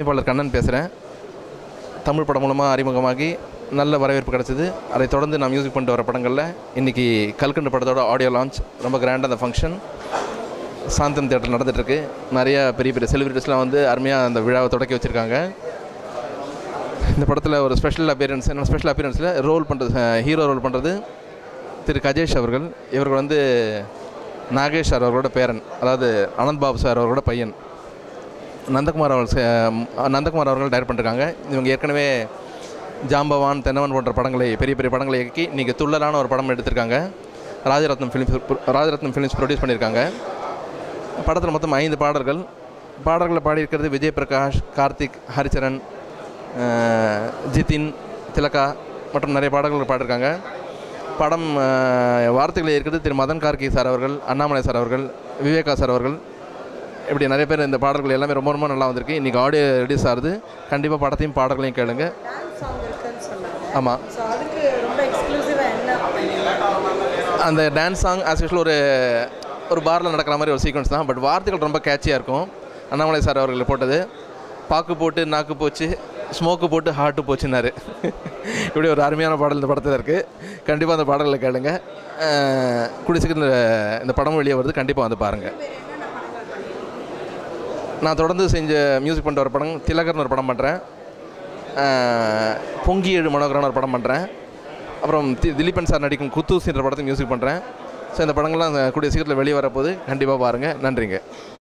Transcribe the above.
இசையமைப்பாளர் கண்ணன் பேசுகிறேன் தமிழ் படம் மூலமாக அறிமுகமாகி நல்ல வரவேற்பு கிடச்சிது அதை தொடர்ந்து நான் மியூசிக் பண்ணிட்டு வர படங்களில் இன்றைக்கி கல்கண்டு படத்தோட ஆடியோ லான்ச் ரொம்ப கிராண்டாக அந்த ஃபங்க்ஷன் சாந்தம் தேட்டர் நடந்துகிட்ருக்கு நிறைய பெரிய பெரிய செலிபிரிட்டிஸ்லாம் வந்து அருமையாக அந்த விழாவை தொடக்கி வச்சுருக்காங்க இந்த படத்தில் ஒரு ஸ்பெஷல் அப்பியரன்ஸ் என்ன ஸ்பெஷல் அப்பியரன்ஸில் ரோல் பண்ணுறது ஹீரோ ரோல் பண்ணுறது திரு கஜேஷ் அவர்கள் இவர்கள் வந்து நாகேஷ் சார் அவர்களோட பேரன் அதாவது அனந்த் பாபு சார் அவர்களோட பையன் நந்தகுமார் அவர்கள் சே- நந்தகுமார் அவர்கள் டைரக்ட் பண்ணிருக்காங்க இவங்க ஏற்கனவே ஜாம்பவான் தென்னவன் போன்ற படங்களை பெரிய பெரிய படங்களை இயக்கி இன்றைக்கி துள்ளலான ஒரு படம் எடுத்திருக்காங்க Rajarathnam films Rajarathnam films produce பண்ணியிருக்காங்க படத்தில் மொத்தம் ஐந்து பாடல்கள் பாடல்களை பாடியிருக்கிறது விஜய் பிரகாஷ் கார்த்திக் ஹரிச்சரன் அஹ், ஜிதின் திலகா மற்றும் நிறைய பாடல்கள் பாடியிருக்காங்க படம் அஹ், வார்த்தைகளில் இருக்கிறது திரு மதன் கார்கி சார் அவர்கள் அண்ணாமலை சார் அவர்கள் விவேகா சார் அவர்கள் இப்படி நிறைய பேர் இந்த பாடல்கள் எல்லாமே ரொம்ப ரொம்ப நல்லா வந்திருக்கு இன்றைக்கி ஆடியோ ரிலீஸ் ஆகுது கண்டிப்பாக படத்தையும் பாடல்களையும் கேளுங்க டான்ஸ் சாங் இருக்குன்னு சொன்னாங்க ஆமாம் ஸோ அதுக்கு ரொம்ப எக்ஸ்க்ளூசிவாக என்ன பண்ணீங்க அந்த டான்ஸ் சாங் ஆஸ் யூஷுவல் ஒரு ஒரு பாரில் நடக்கிற மாதிரி ஒரு சீக்வன்ஸ் தான் பட் வார்த்தைகள் ரொம்ப கேட்சியாக இருக்கும் அண்ணாமலை சார் அவர்கள் போட்டது பாக்கு போட்டு நாக்கு போச்சு ஸ்மோக்கு போட்டு ஹார்ட்டு போச்சுன்னாரு இப்படி ஒரு அருமையான பாடல் இந்த படத்தில் இருக்குது கண்டிப்பாக அந்த பாடல்களை கேளுங்க அஹ், கூடிய சீக்கிரம் இந்த- இந்த படம் வெளியே வருது கண்டிப்பாக வந்து பாருங்கள் நான் தொடர்ந்து செஞ்ச மியூசிக் பண்ணிட்டு ஒரு படம் திலகர்னு ஒரு படம் பண்ணுறேன் பொங்கி ஏழு மனோகரன் ஒரு படம் பண்ணுறேன் அப்புறம் தி- திலீபன் சார் நடிக்கும் குத்தூசின்ற படத்தை மியூசிக் பண்ணுறேன் ஸோ இந்த படங்கள்லாம் கூடிய சீக்கிரத்தில் வெளியே வரப்போகுது கண்டிப்பாக பாருங்கள் நன்றிங்க